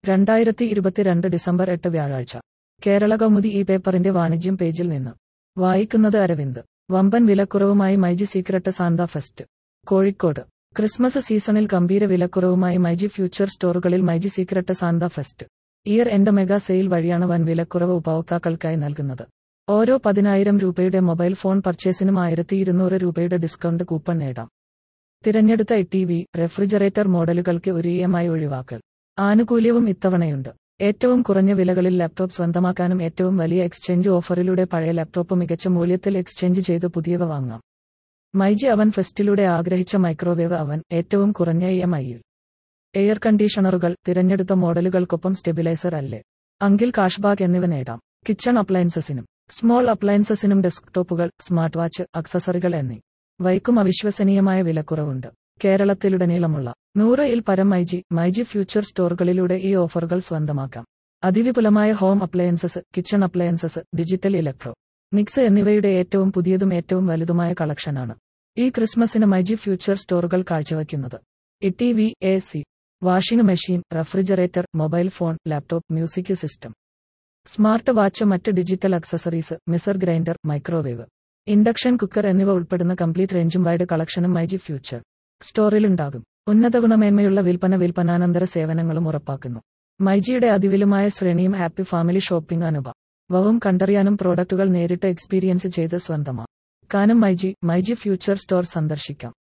രണ്ടായിരത്തി ഇരുപത്തിരണ്ട് ഡിസംബർ എട്ട് വ്യാഴാഴ്ച കേരള കൗമുദി ഈ പേപ്പറിന്റെ വാണിജ്യം പേജിൽ നിന്ന് വായിക്കുന്നത് അരവിന്ദ് വമ്പൻ വിലക്കുറവുമായി myG secret Santa fest Kozhikode Christmas സീസണിൽ ഗംഭീര വിലക്കുറവുമായി മൈജി ഫ്യൂച്ചർ സ്റ്റോറുകളിൽ myG secret Santa fest year end mega sale വഴിയാണ് വൻ വിലക്കുറവ് ഉപഭോക്താക്കൾക്കായി നൽകുന്നത് ഓരോ പതിനായിരം രൂപയുടെ മൊബൈൽ ഫോൺ പർച്ചേസിനും ആയിരത്തി ഇരുന്നൂറ് രൂപയുടെ ഡിസ്കൗണ്ട് കൂപ്പൺ നേടാം തിരഞ്ഞെടുത്ത ടി വി റെഫ്രിജറേറ്റർ മോഡലുകൾക്ക് ഒരു ഇ എം ഐ ഒഴിവാക്കൽ ആനുകൂല്യവും ഇത്തവണയുണ്ട് ഏറ്റവും കുറഞ്ഞ വിലകളിൽ ലാപ്ടോപ്പ് സ്വന്തമാക്കാനും ഏറ്റവും വലിയ എക്സ്ചേഞ്ച് ഓഫറിലൂടെ പഴയ ലാപ്ടോപ്പ് മികച്ച മൂല്യത്തിൽ എക്സ്ചേഞ്ച് ചെയ്ത് പുതിയവ വാങ്ങാം മൈജി അവൻ ഫെസ്റ്റിലൂടെ ആഗ്രഹിച്ച മൈക്രോവേവ് അവൻ ഏറ്റവും കുറഞ്ഞ ഇ എം ഐയിൽ എയർ കണ്ടീഷണറുകൾ തിരഞ്ഞെടുത്ത മോഡലുകൾക്കൊപ്പം സ്റ്റെബിലൈസർ അല്ലേ അങ്കിൽ കാഷ്ബാഗ് എന്നിവ നേടാം കിച്ചൺ അപ്ലയൻസസിനും സ്മോൾ അപ്ലയൻസസിനും ഡെസ്ക്ടോപ്പുകൾ സ്മാർട്ട് വാച്ച് അക്സസറികൾ എന്നീ വൈക്കും അവിശ്വസനീയമായ വിലക്കുറവുണ്ട് കേരളത്തിലുടനീളമുള്ള നൂറ് ഇൽ പരം മൈജി മൈജി ഫ്യൂച്ചർ സ്റ്റോറുകളിലൂടെ ഈ ഓഫറുകൾ സ്വന്തമാക്കാം അതിവിപുലമായ home appliances kitchen appliances digital electronics എന്നിവയുടെ ഏറ്റവും പുതിയതും ഏറ്റവും വലുതുമായ കളക്ഷനാണ് ഈ ക്രിസ്മസിന് മൈജി ഫ്യൂച്ചർ സ്റ്റോറുകൾ കാഴ്ചവയ്ക്കുന്നത് E T V A C washing machine refrigerator mobile phone laptop music system smart watch മറ്റ് digital accessories mixer grinder microwave induction cooker എന്നിവ ഉൾപ്പെടുന്ന കംപ്ലീറ്റ് റേഞ്ചും വൈഡ് കളക്ഷനും മൈജി ഫ്യൂച്ചർ സ്റ്റോറിലുണ്ടാകും ഉന്നത ഗുണമേന്മയുള്ള വിൽപ്പന വിൽപ്പനാനന്തര സേവനങ്ങളും ഉറപ്പാക്കുന്നു മൈജിയുടെ അതിവിലുമായ ശ്രേണിയും ഹാപ്പി ഫാമിലി ഷോപ്പിംഗ് അനുഭവവും കണ്ടറിയാനും പ്രോഡക്റ്റുകൾ നേരിട്ട് എക്സ്പീരിയൻസ് ചെയ്ത് സ്വന്തമാ കാനം മൈജി മൈജി ഫ്യൂച്ചർ സ്റ്റോർ സന്ദർശിക്കാം